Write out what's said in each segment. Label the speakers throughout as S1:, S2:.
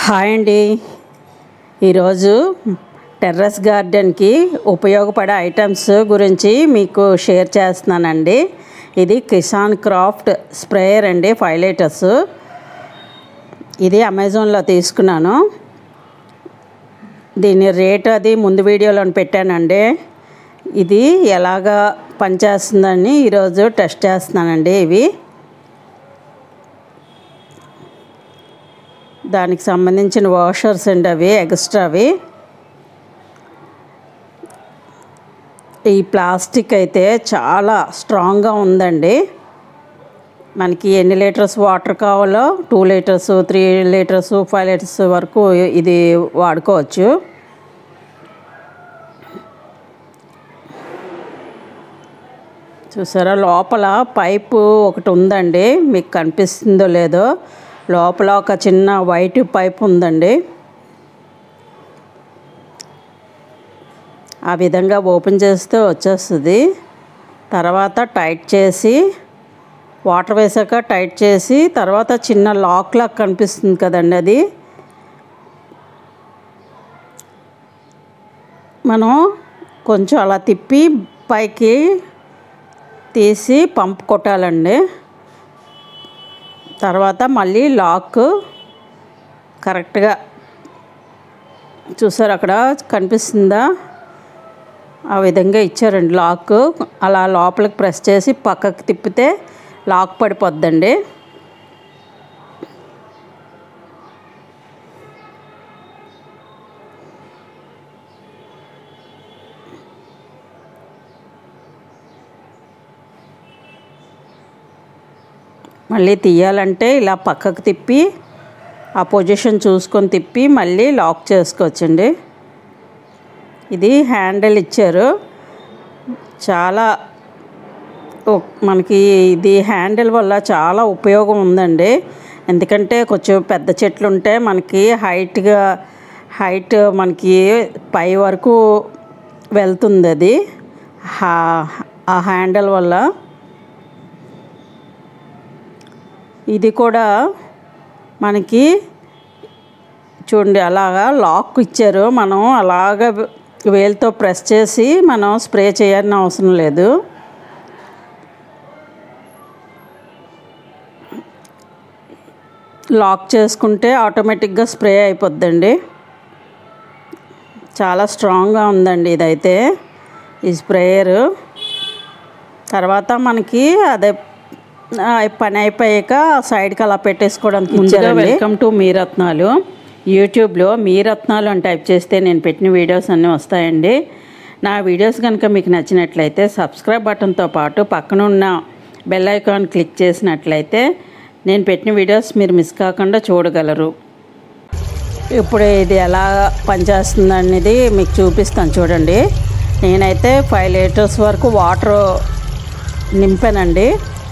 S1: hi అండి ఈరోజు terrace గార్డెన్కి ఉపయోగపడే ఐటమ్స్ గురించి మీకు షేర్ చేస్తున్నానండి ఇది కిసాన్ క్రాఫ్ట్ స్ప్రేయర్ అండి ఫైవ్ లీటర్స్ ఇది అమెజాన్లో తీసుకున్నాను దీని రేట్ అది ముందు వీడియోలో పెట్టానండి ఇది ఎలాగా పనిచేస్తుందని ఈరోజు టెస్ట్ చేస్తున్నానండి ఇవి దానికి సంబంధించిన వాషర్స్ అండి అవి ఎక్స్ట్రావి ఈ ప్లాస్టిక్ అయితే చాలా స్ట్రాంగ్గా ఉందండి మనకి ఎన్ని లీటర్స్ వాటర్ కావాలో two litres three litres five litres వరకు ఇది వాడుకోవచ్చు చూసారా లోపల పైపు ఒకటి ఉందండి మీకు కనిపిస్తుందో లేదో లోపల ఒక చిన్న వైట్ పైప్ ఉందండి ఆ విధంగా ఓపెన్ చేస్తే వచ్చేస్తుంది తర్వాత టైట్ చేసి వాటర్ వేసాక టైట్ చేసి తర్వాత చిన్న లాక్ లాక్ కనిపిస్తుంది కదండి అది మనం కొంచెం అలా తిప్పి పైకి తీసి పంప్ కొట్టాలండి తర్వాత మళ్ళీ లాక్ కరెక్ట్గా చూసారు అక్కడ కనిపిస్తుందా ఆ విధంగా ఇచ్చారండి లాక్ అలా లోపలికి ప్రెస్ చేసి పక్కకి తిప్పితే లాక్ పడిపోద్దండి మళ్ళీ తీయాలంటే ఇలా పక్కకు తిప్పి ఆ పొజిషన్ చూసుకొని తిప్పి మళ్ళీ లాక్ చేసుకోవచ్చండి ఇది హ్యాండిల్ ఇచ్చారు చాలా మనకి ఇది హ్యాండిల్ వల్ల చాలా ఉపయోగం ఉందండి ఎందుకంటే కొంచెం పెద్ద చెట్లు ఉంటే మనకి హైట్గా హైట్ మనకి పై వరకు వెళ్తుంది అది ఆ హ్యాండిల్ వల్ల ఇది కూడా మనకి చూడండి అలాగా లాక్ ఇచ్చారు మనం అలాగ వేలుతో ప్రెస్ చేసి మనం స్ప్రే చేయాలని అవసరం లేదు లాక్ చేసుకుంటే ఆటోమేటిక్గా స్ప్రే అయిపోద్దండి చాలా స్ట్రాంగ్గా ఉందండి ఇదైతే ఈ స్ప్రేయరు తర్వాత మనకి అదే పని అయిపోయాక సైడ్కి అలా పెట్టేసుకోవడానికి ముందుగా వెల్కమ్ టు మీ రత్నాలు యూట్యూబ్లో మీ రత్నాలు అని టైప్ చేస్తే నేను పెట్టిన వీడియోస్ అన్నీ వస్తాయండి నా వీడియోస్ కనుక మీకు నచ్చినట్లయితే సబ్స్క్రైబ్ బటన్తో పాటు పక్కన ఉన్న బెల్ ఐకాన్ క్లిక్ చేసినట్లయితే నేను పెట్టిన వీడియోస్ మీరు మిస్ కాకుండా చూడగలరు ఇప్పుడు ఇది ఎలా పనిచేస్తుంది అనేది మీకు చూపిస్తాను చూడండి నేనైతే ఫైవ్ లీటర్స్ వరకు వాటర్ నింపానండి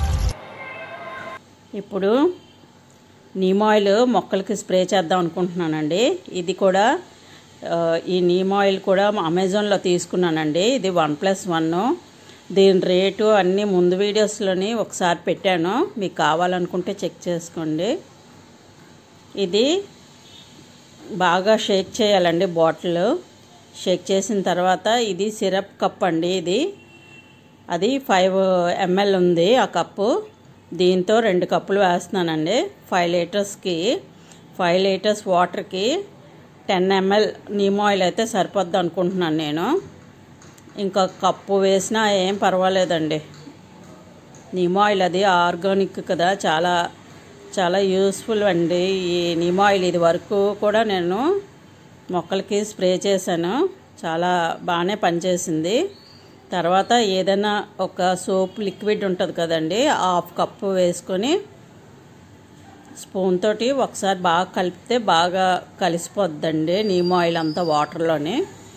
S1: ఇప్పుడు నీమ్ ఆయిల్ మొక్కలకి స్ప్రే చేద్దాం అనుకుంటున్నానండి ఇది కూడా ఈ నీమ్ ఆయిల్ కూడా అమెజాన్లో తీసుకున్నానండి ఇది వన్ ప్లస్ వన్ దీని రేటు అన్నీ ముందు వీడియోస్లోని ఒకసారి పెట్టాను మీకు కావాలనుకుంటే చెక్ చేసుకోండి ఇది బాగా షేక్ చేయాలండి బాటిల్ షేక్ చేసిన తర్వాత ఇది సిరప్ కప్ అండి ఇది అది ఫైవ్ ఎంఎల్ ఉంది ఆ కప్పు దీంతో రెండు కప్పులు వేస్తున్నానండి ఫైవ్ లీటర్స్కి ఫైవ్ లీటర్స్ వాటర్కి టెన్ ఎంఎల్ నీమ్ ఆయిల్ అయితే సరిపోద్ది అనుకుంటున్నాను నేను ఇంకా కప్పు వేసినా ఏం పర్వాలేదండి నీమ్ ఆయిల్ అది ఆర్గానిక్ కదా చాలా చాలా యూస్ఫుల్ అండి ఈ నీమ్ ఆయిల్ ఇది వరకు కూడా నేను మొక్కలకి స్ప్రే చేశాను చాలా బాగానే పనిచేసింది తర్వాత ఏదైనా ఒక సోప్ లిక్విడ్ ఉంటుంది కదండి హాఫ్ కప్పు వేసుకొని స్పూన్ తోటి ఒకసారి బాగా కలిపితే బాగా కలిసిపోద్దండి నీమ్ ఆయిల్ అంతా వాటర్లోని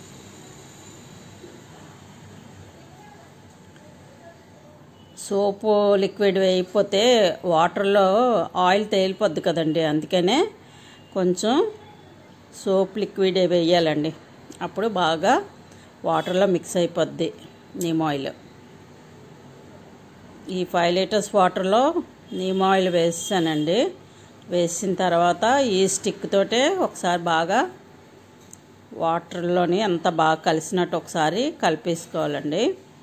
S1: సోపు లిక్విడ్ వేయకపోతే వాటర్లో ఆయిల్ తేలిపోద్ది కదండి అందుకనే కొంచెం సోప్ లిక్విడ్ వేయాలండి అప్పుడు బాగా వాటర్లో మిక్స్ అయిపోద్ది నీమ్ ఆయిల్ ఈ ఫైవ్ లీటర్స్ వాటర్లో నీమ్ ఆయిల్ వేసానండి వేసిన తర్వాత ఈ స్టిక్ తోటే ఒకసారి బాగా వాటర్లోని అంత బాగా కలిసినట్టు ఒకసారి కలిపేసుకోవాలండి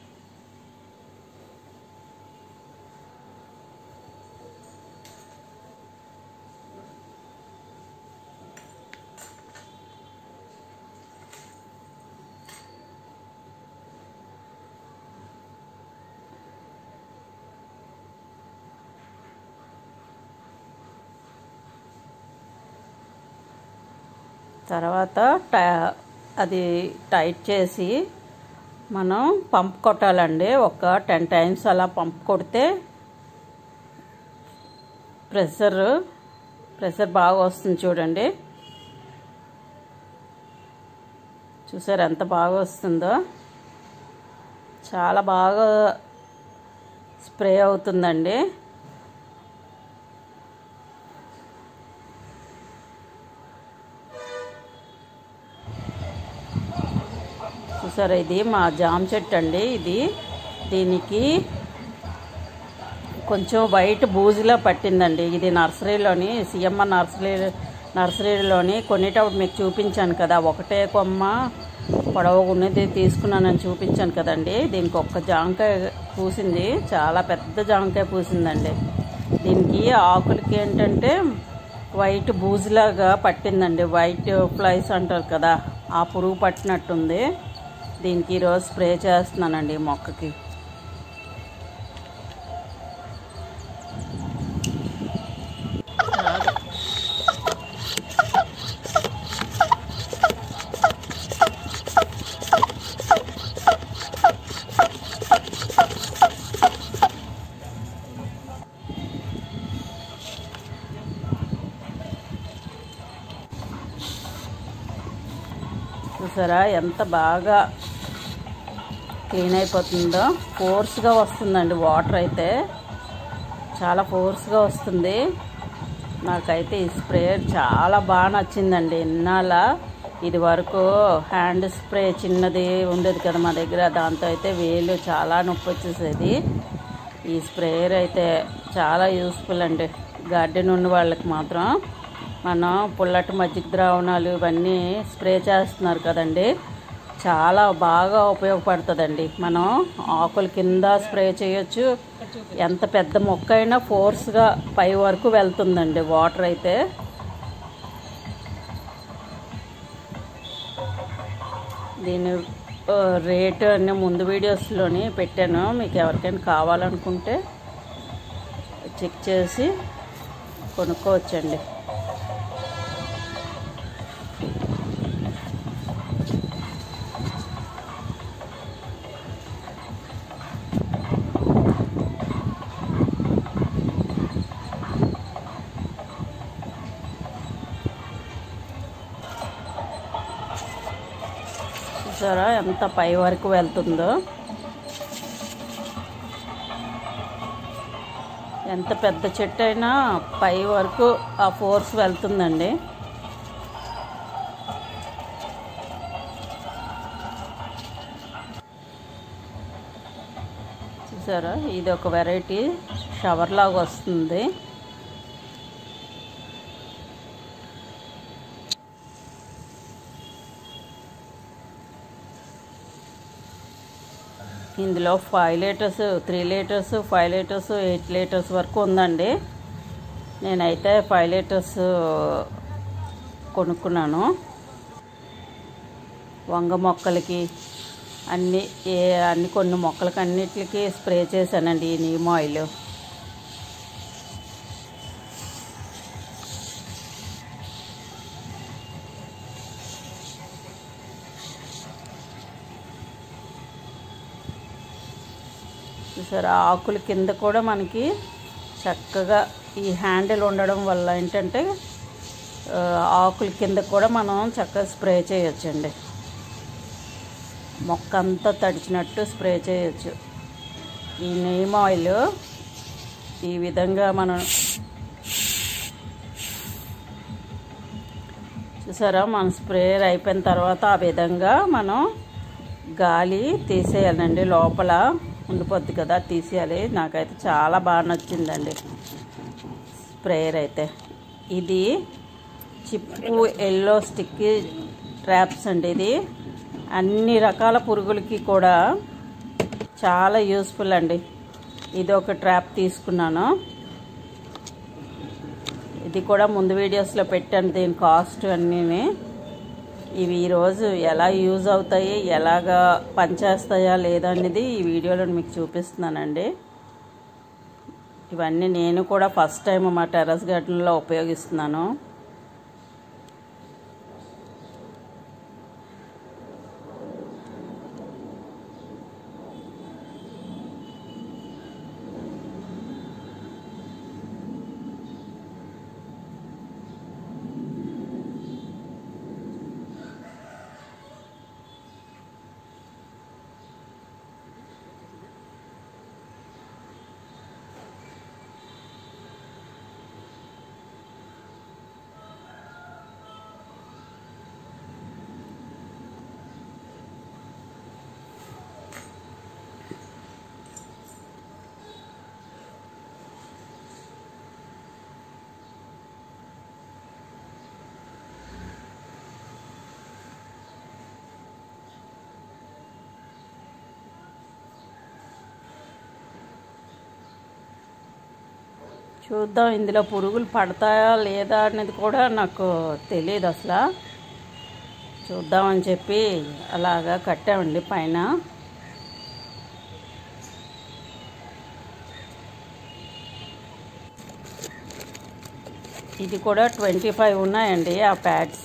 S1: తర్వాత టై- అది టైట్ చేసి మనం పంప్ కొట్టాలండి ఒక టెన్ టైమ్స్ అలా పంప్ కొడితే ప్రెషర్ ప్రెషర్ బాగా వస్తుంది చూడండి చూసారు ఎంత బాగా వస్తుందో చాలా బాగా స్ప్రే అవుతుందండి చూసారా ఇది మా జామ చెట్టు అండి ఇది దీనికి కొంచెం వైట్ బూజులా పట్టిందండి ఇది నర్సరీలోని సిఎంఆర్ నర్సరీ నర్సరీలోని కొనేటప్పుడు మీకు చూపించాను కదా ఒకటే కొమ్మ పొడవుగున్నది తీసుకున్నానని చూపించాను కదండి దీనికి ఒక్క జామకాయ పూసింది చాలా పెద్ద జామకాయ పూసిందండి దీనికి ఆకులకి ఏంటంటే వైట్ బూజులాగా పట్టిందండి వైట్ ఫ్లైస్ అంటారు కదా ఆ పురుగు పట్టినట్టుంది దీనికి ఈరోజు స్ప్రే చేస్తున్నానండి ఈ మొక్కకి చూసారా ఎంత బాగా క్లీన్ అయిపోతుందో ఫోర్స్గా వస్తుందండి వాటర్ అయితే చాలా ఫోర్స్గా వస్తుంది నాకైతే ఈ స్ప్రే చాలా బాగా నచ్చిందండి ఇన్నాళ్ళ ఇది వరకు హ్యాండ్ స్ప్రే చిన్నది ఉండేది కదా మా దగ్గర దాంతో అయితే వేలు చాలా నొప్పి వచ్చేసేది ఈ స్ప్రేయర్ అయితే చాలా యూస్ఫుల్ అండి గార్డెన్ ఉన్న వాళ్ళకి మాత్రం మనం పుల్లటి మజ్జిగ ద్రావణాలు ఇవన్నీ స్ప్రే చేస్తున్నారు కదండి చాలా బాగా ఉపయోగపడుతుందండి మనం ఆకుల కింద స్ప్రే చేయొచ్చు ఎంత పెద్ద మొక్క అయినా ఫోర్స్గా పై వరకు వెళ్తుందండి వాటర్ అయితే దీని ఆ, రేటు అన్ని ముందు వీడియోస్లోని పెట్టాను మీకు ఎవరికైనా కావాలనుకుంటే చెక్ చేసి కొనుక్కోవచ్చండి చూసారా ఎంత పై వరకు వెళ్తుందో ఎంత పెద్ద చెట్టు అయినా పై వరకు ఆ ఫోర్స్ వెళ్తుందండి చూసారా ఇది ఒక వెరైటీ షవర్ లాగా వస్తుంది ఇందులో five litres three litres five litres eight litres వరకు ఉందండి నేనైతే ఫైవ్ లీటర్స్ కొనుక్కున్నాను వంగ మొక్కలకి అన్ని ఏ అన్ని కొన్ని మొక్కలకి అన్నిటికి స్ప్రే చేశానండి ఈ నీమ్ ఆయిల్ చూసారా ఆకుల కింద కూడా మనకి చక్కగా ఈ హ్యాండిల్ ఉండడం వల్ల ఏంటంటే ఆ, ఆకుల కింద కూడా మనం చక్కగా స్ప్రే చేయొచ్చండి మొక్క అంతా తడిచినట్టు స్ప్రే చేయొచ్చు ఈ నీమ్ ఆయిల్ ఈ విధంగా మనం చూసారా మన స్ప్రే అయిపోయిన తర్వాత ఆ విధంగా మనం గాలి తీసేయాలండి లోపల ఉండిపోద్ది కదా తీసేయాలి నాకైతే చాలా బాగా నచ్చిందండి స్ప్రేయర్ అయితే ఇది చిప్పు ఎల్లో స్టిక్ ట్రాప్స్ అండి ఇది అన్ని రకాల పురుగులకి కూడా చాలా యూస్ఫుల్ అండి ఇది ఒక ట్రాప్ తీసుకున్నాను ఇది కూడా ముందు వీడియోస్లో పెట్టాను దీని కాస్ట్ అన్నీ ఇవి ఈరోజు ఎలా యూజ్ అవుతాయి ఎలాగా పనిచేస్తాయా లేదా అనేది ఈ వీడియోలో మీకు చూపిస్తున్నానండి ఇవన్నీ నేను కూడా ఫస్ట్ టైం మా టెర్రస్ గార్డెన్లో ఉపయోగిస్తున్నాను చూద్దాం ఇందులో పురుగులు పడతాయా లేదా అనేది కూడా నాకు తెలియదు అసలు చూద్దామని చెప్పి అలాగా కట్టామండి పైన ఇది కూడా ట్వంటీ ఫైవ్ ఉన్నాయండి ఆ ప్యాడ్స్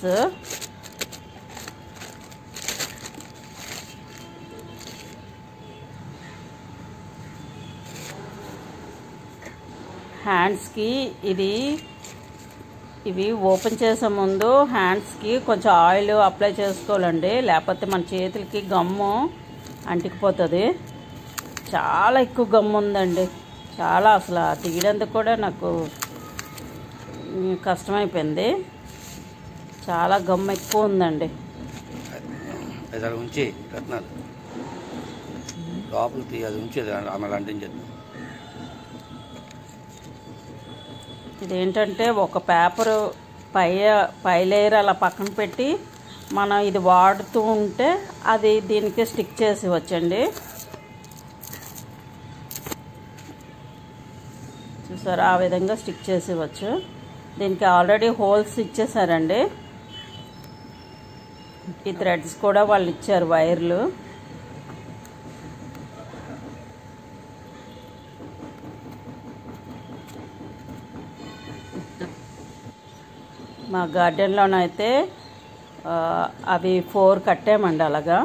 S1: హ్యాండ్స్కి ఇది ఇవి ఓపెన్ చేసే ముందు హ్యాండ్స్కి కొంచెం ఆయిల్ అప్లై చేసుకోవాలండి లేకపోతే మన చేతులకి గమ్ము అంటికిపోతుంది చాలా ఎక్కువ గమ్ము ఉందండి చాలా అసలు తీయడానికి కూడా నాకు ఉమ్, కష్టమైపోయింది చాలా గమ్ము ఎక్కువ ఉందండి
S2: అది అలా ఉంచి రత్నాలు లోపల తీ అది ఉంచి అది ఆమె అంటించేద్దాం
S1: ఇదేంటంటే ఒక పేపరు పై పై లేయర్ అలా పక్కన పెట్టి మనం ఇది వాడుతూ ఉంటే అది దీనికి స్టిక్ చేసి వచ్చండి చూసారా ఆ విధంగా స్టిక్ చేసి వచ్చు దీనికి ఆల్రెడీ హోల్స్ ఇచ్చేసారండి ఈ థ్రెడ్స్ కూడా వాళ్ళు ఇచ్చారు వైర్లు మా గార్డెన్లోనైతే ఆ, అవి ఫోర్ కట్టామండి అలాగా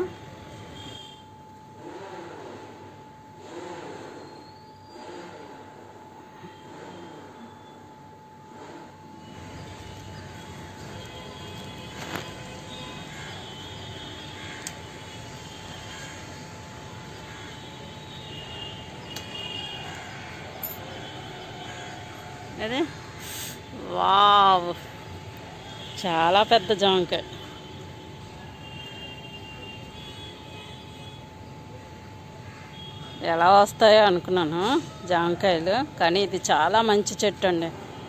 S1: అదే వావ్ చాలా పెద్ద జామకాయ ఎలా వస్తాయో అనుకున్నాను జామకాయలు కానీ ఇది చాలా మంచి చెట్టు అండి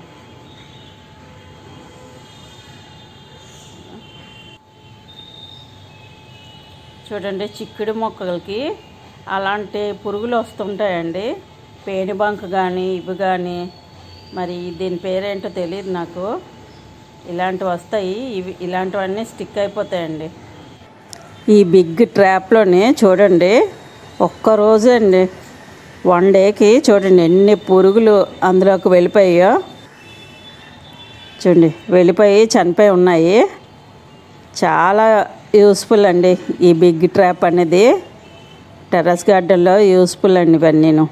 S1: చూడండి చిక్కుడు మొక్కలకి అలాంటి పురుగులు వస్తుంటాయండి పేనుబంక కానీ ఇవి కానీ మరి దీని పేరేంటో తెలియదు నాకు ఇలాంటివి వస్తాయి ఇవి ఇలాంటివన్నీ స్టిక్ అయిపోతాయండి ఈ బిగ్ ట్రాప్లోనే చూడండి ఒక్కరోజు అండి వన్ డేకి చూడండి ఎన్ని పురుగులు అందులోకి వెళ్ళిపోయాయో చూడండి వెళ్ళిపోయి చనిపోయి ఉన్నాయి చాలా యూస్ఫుల్ అండి ఈ బిగ్ ట్రాప్ అనేది టెర్రస్ గార్డెన్లో యూస్ఫుల్ అండి ఇవన్నీను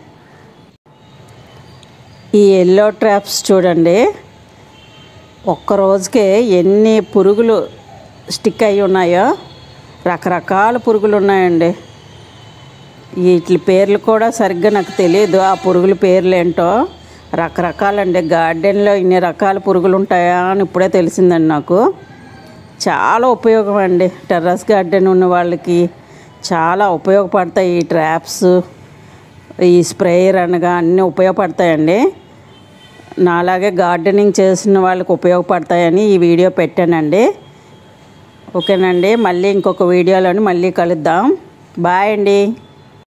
S1: ఈ ఎల్లో ట్రాప్స్ చూడండి ఒక్క రోజుకే ఎన్ని పురుగులు స్టిక్ అయి ఉన్నాయో రకరకాల పురుగులు ఉన్నాయండి వీటి పేర్లు కూడా సరిగ్గా నాకు తెలియదు ఆ పురుగుల పేర్లు ఏంటో రకరకాలండి గార్డెన్లో ఇన్ని రకాల పురుగులు ఉంటాయా అని ఇప్పుడే తెలిసిందండి నాకు చాలా ఉపయోగం అండి టెర్రస్ గార్డెన్ ఉన్న వాళ్ళకి చాలా ఉపయోగపడతాయి ఈ ట్రాప్స్ ఈ స్ప్రేయర్ అనగా అన్నీ ఉపయోగపడతాయండి నాలాగే గార్డెనింగ్ చేసిన వాళ్ళకి ఉపయోగపడతాయని ఈ వీడియో పెట్టానండి ఓకేనండి మళ్ళీ ఇంకొక వీడియోలోని మళ్ళీ కలుద్దాం బాయ్ అండి